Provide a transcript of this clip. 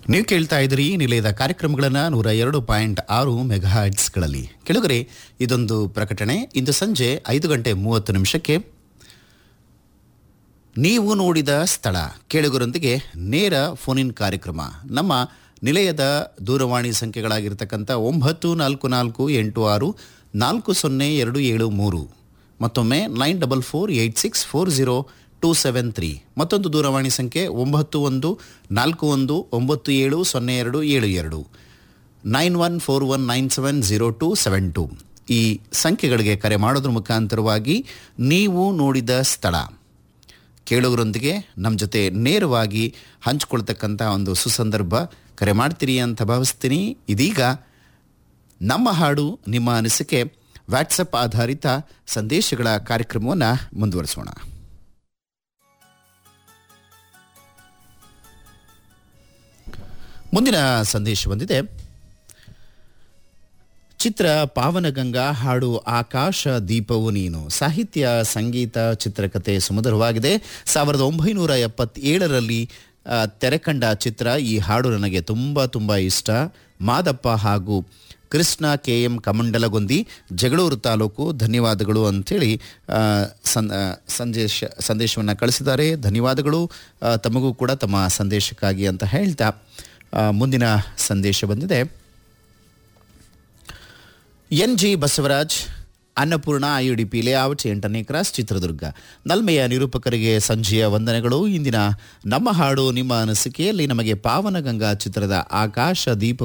ನೀವು ಕೇಳ್ತಾ ಇದ್ರಿ ನಿಲಯದ ಕಾರ್ಯಕ್ರಮಗಳನ್ನು ನೂರ ಎರಡು ಪಾಯಿಂಟ್ ಆರು ಮೆಗಾಹರ್ಟ್ಸ್ಗಳಲ್ಲಿ ಕೆಳಗರೆ ಇದೊಂದು ಪ್ರಕಟಣೆ ಇಂದು ಸಂಜೆ ಐದು ಗಂಟೆ ಮೂವತ್ತು ನಿಮಿಷಕ್ಕೆ ನೀವು ನೋಡಿದ ಸ್ಥಳ ಕೇಳುಗರೊಂದಿಗೆ ನೇರ ಫೋನ್ ಇನ್ ಕಾರ್ಯಕ್ರಮ ನಮ್ಮ ನಿಲಯದ ದೂರವಾಣಿ ಸಂಖ್ಯೆಗಳಾಗಿರ್ತಕ್ಕಂಥ ಒಂಬತ್ತು ನಾಲ್ಕು ನಾಲ್ಕು ಎಂಟು ಆರು ನಾಲ್ಕು ಸೊನ್ನೆ ಎರಡು ಏಳು ಮೂರು ಮತ್ತೊಮ್ಮೆ nine double four eight six four zero two seven three ಮತ್ತೊಂದು ದೂರವಾಣಿ ಸಂಖ್ಯೆ ಒಂಬತ್ತು ಒಂದು ನಾಲ್ಕು ಒಂದು ಒಂಬತ್ತು ಏಳು ಸೊನ್ನೆ ಎರಡು ಏಳು ಎರಡು nine one four one nine seven zero two seven two ಈ ಸಂಖ್ಯೆಗಳಿಗೆ ಕರೆ ಮಾಡೋದ್ರ ಮುಖಾಂತರವಾಗಿ ನೀವು ನೋಡಿದ ಸ್ಥಳ ಕೇಳುಗರೊಂದಿಗೆ ನಮ್ಮ ಜೊತೆ ನೇರವಾಗಿ ಹಂಚ್ಕೊಳ್ತಕ್ಕಂಥ ಒಂದು ಸುಸಂದರ್ಭ ಕರೆ ಮಾಡ್ತೀರಿ ಅಂತ ಭಾವಿಸ್ತೀನಿ ಇದೀಗ ನಮ್ಮ ಹಾಡು ನಿಮ್ಮ ಅನಿಸಿಕೆ ವಾಟ್ಸಪ್ ಆಧಾರಿತ ಸಂದೇಶಗಳ ಕಾರ್ಯಕ್ರಮವನ್ನು ಮುಂದುವರಿಸೋಣ ಮುಂದಿನ ಸಂದೇಶ ಬಂದಿದೆ ಚಿತ್ರ ಪಾವನಗಂಗಾ ಹಾಡು ಆಕಾಶ ದೀಪವು ನೀನು ಸಾಹಿತ್ಯ ಸಂಗೀತ ಚಿತ್ರಕಥೆ ಸುಮಧುರವಾಗಿದೆ ಸಾವಿರದ ಒಂಬೈನೂರ ಎಪ್ಪತ್ತೇಳರಲ್ಲಿ ಆ, ತೆರೆಕಂಡ ಚಿತ್ರ ಈ ಹಾಡು ನನಗೆ ತುಂಬ ತುಂಬ ಇಷ್ಟ ಮಾದಪ್ಪ ಹಾಗೂ ಕೃಷ್ಣ ಕೆ ಎಂ ಕಮಂಡಲಗೊಂದಿ ಜಗಳೂರು ತಾಲೂಕು ಧನ್ಯವಾದಗಳು ಅಂಥೇಳಿ ಆ, ಸಂ ಆ, ಸಂದೇಶ ಸಂದೇಶವನ್ನು ಕಳಿಸಿದ್ದಾರೆ ಧನ್ಯವಾದಗಳು ಆ, ತಮಗೂ ಕೂಡ ತಮ್ಮ ಸಂದೇಶಕ್ಕಾಗಿ ಅಂತ ಹೇಳ್ತಾ ಆ, ಮುಂದಿನ ಸಂದೇಶ ಬಂದಿದೆ N G Basavaraj Annapurna IUDP layout ಎಂಟನೇ ಕ್ರಾಸ್ ಚಿತ್ರದುರ್ಗ ನಲ್ಮೆಯ ನಿರೂಪಕರಿಗೆ ಸಂಜೆಯ ವಂದನೆಗಳು ಇಂದಿನ ನಮ್ಮ ಹಾಡು ನಿಮ್ಮ ಅನಿಸಿಕೆಯಲ್ಲಿ ನಮಗೆ ಪಾವನಗಂಗಾ ಚಿತ್ರದ ಆಕಾಶ ದೀಪ